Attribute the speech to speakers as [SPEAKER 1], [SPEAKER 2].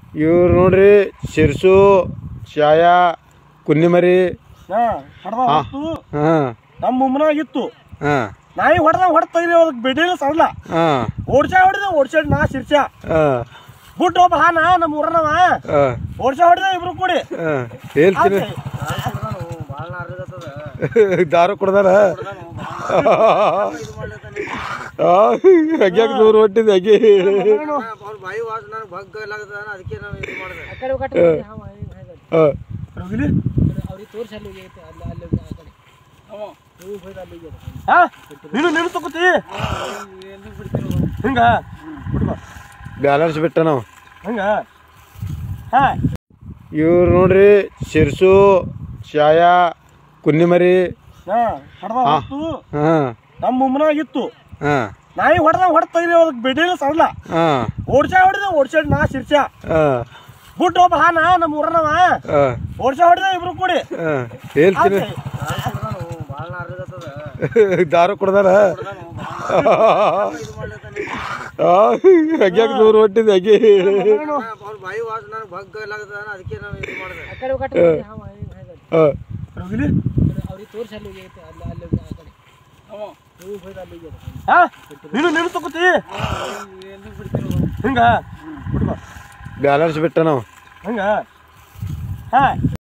[SPEAKER 1] ಇವ್ರು ನೋಡ್ರಿ ಶಿರ್ಸು ಶಾಯ ಕುನ್ನಿಮರಿ
[SPEAKER 2] ಹಾ ಹೊಡೆದ
[SPEAKER 1] ಹಾ.
[SPEAKER 2] ಹೊತ್ತು
[SPEAKER 1] ಹಾಂ
[SPEAKER 2] ನಮ್ಮ ಮುಮ್ಮನಾಗ ಇತ್ತು
[SPEAKER 1] ಹಾಂ
[SPEAKER 2] ನಾಯಿ ಹೊಡೆದ ಹೊಡೆದ ತೆಗ್ರಿ ಅದಕ್ಕೆ ಬೆಡ್ಡಿಲ್ಲ ಸಣ್ಣ
[SPEAKER 1] ಹಾಂ
[SPEAKER 2] ಓಡ್ಸಾ ಹೊಡೆದ ಓಡ್ಸಾಡ್ ನಾ ಶಿರ್ಸಾ
[SPEAKER 1] ಹಾಂ
[SPEAKER 2] ಬಿಟ್ಟು ಒಬ್ಬ ಹಾನ ನಮ್ಮ ಊರನವ
[SPEAKER 1] ಹಾಂ
[SPEAKER 2] ಓಡ್ಸಾ ಹೊಡೆದ ಇಬ್ರು ಕೂಡಿ
[SPEAKER 1] ಹಾಂ ಹೇಳ್ತೀನಿ ದಾರು ಕುಡ್ದಾರ ಹಗ್ಯಾಕ ದೂರ ಹೊಟ್ಟಿದ್ ಹಗ್ಗೆ
[SPEAKER 3] ಬಾಯಿ ವಾಸ ನನಗೆ ಬಗ್ಗ ಆಗದ ಅದಕ್ಕೆ ನಾವು ಇದು ಮಾಡಿದೆ
[SPEAKER 4] ಆ ಕಡೆ ಕಟ್ಟಿ
[SPEAKER 1] ಹಾಂ
[SPEAKER 2] ಹೋಗಿಲಿ
[SPEAKER 4] ಅವ್ರಿಗೆ ತೋರಿಸಿ ಅಲ್ಲಿ ಹೋಗಿ ಅಲ್ಲಿ ಅಲ್ಲಿ ಹೋಗಿ ಆ ಕಡೆ ನೀವು ಹೋಗಿ ಅಲ್ಲಿ ಹೋಗಿ
[SPEAKER 2] ಹಾ ನೀನು ನೀನು ತಗೋತಿ ಹಿಂಗ ಬಿಡ್ಬಾ
[SPEAKER 1] ಬ್ಯಾಲೆನ್ಸ್ ಬಿಟ್ಟ ನಾವು
[SPEAKER 2] ಹಂಗ ಹಾ
[SPEAKER 1] ಇವ್ರು ನೋಡ್ರಿ ಶಿರ್ಸು ಶಾಯ ಕುನ್ನಿಮರಿ
[SPEAKER 2] ಹಾ ಹೊಡೆದ
[SPEAKER 1] ಹಾ.
[SPEAKER 2] ಹೊತ್ತು
[SPEAKER 1] ಹಾಂ
[SPEAKER 2] ನಮ್ಮ ಮುಮ್ಮನಾಗ ಇತ್ತು
[SPEAKER 1] ಹಾಂ
[SPEAKER 2] ನಾಯಿ ಹೊಡೆದ ಹೊಡೆದ ತೆಗ್ರಿ ಅದಕ್ಕೆ ಬೆಡ್ಡಿಲ್ಲ ಸಣ್ಣ
[SPEAKER 1] ಹಾಂ
[SPEAKER 2] ಓಡ್ಸಾ ಹೊಡೆದ ಓಡ್ಸಾಡ್ ನಾ ಶಿರ್ಸಾ
[SPEAKER 1] ಹಾಂ
[SPEAKER 2] ಬಿಟ್ಟು ಒಬ್ಬ ಹಾನ ನಮ್ಮ ಊರನವ
[SPEAKER 1] ಹಾಂ
[SPEAKER 2] ಓಡ್ಸಾ ಹೊಡೆದ ಇಬ್ರು ಕೂಡಿ
[SPEAKER 1] ಹಾಂ ಹೇಳ್ತೀನಿ
[SPEAKER 3] ಭಾಳ ಅರ್ಗತ್ತದ
[SPEAKER 1] ದಾರು ಕುಡ್ದಾರ ಹಗ್ಯಾಕ ದೂರ ಹೊಟ್ಟಿದ್ ಹಗ್ಗೆ
[SPEAKER 3] ಅವ್ರ ಬಾಯಿ ವಾಸ ನನಗೆ ಬಗ್ಗ ಆಗದ ಅದಕ್ಕೆ ನಾವು ಇದು ಮಾಡಿದೆ
[SPEAKER 4] ಆ ಕಡೆ ಕಟ್ಟಿ
[SPEAKER 1] ಹಾಂ
[SPEAKER 2] ಹೋಗಿಲಿ
[SPEAKER 4] ಅವ್ರಿಗೆ ತೋರಿಸಿ ಅಲ್ಲಿ ಹೋಗಿ ಅಲ್ಲಿ ಅಲ್ಲಿ ಹೋಗಿ ಆ ಕಡೆ ನೀವು ಹೋಗಿ ಅಲ್ಲಿ ಹೋಗಿ
[SPEAKER 2] ಹಾ ನೀನು ನೀನು ತಗೋತಿ ಹಿಂಗ ಬಿಡ್ಬಾ
[SPEAKER 1] ಬ್ಯಾಲೆನ್ಸ್ ಬಿಟ್ಟ ನಾವು
[SPEAKER 2] ಹಂಗ ಹಾ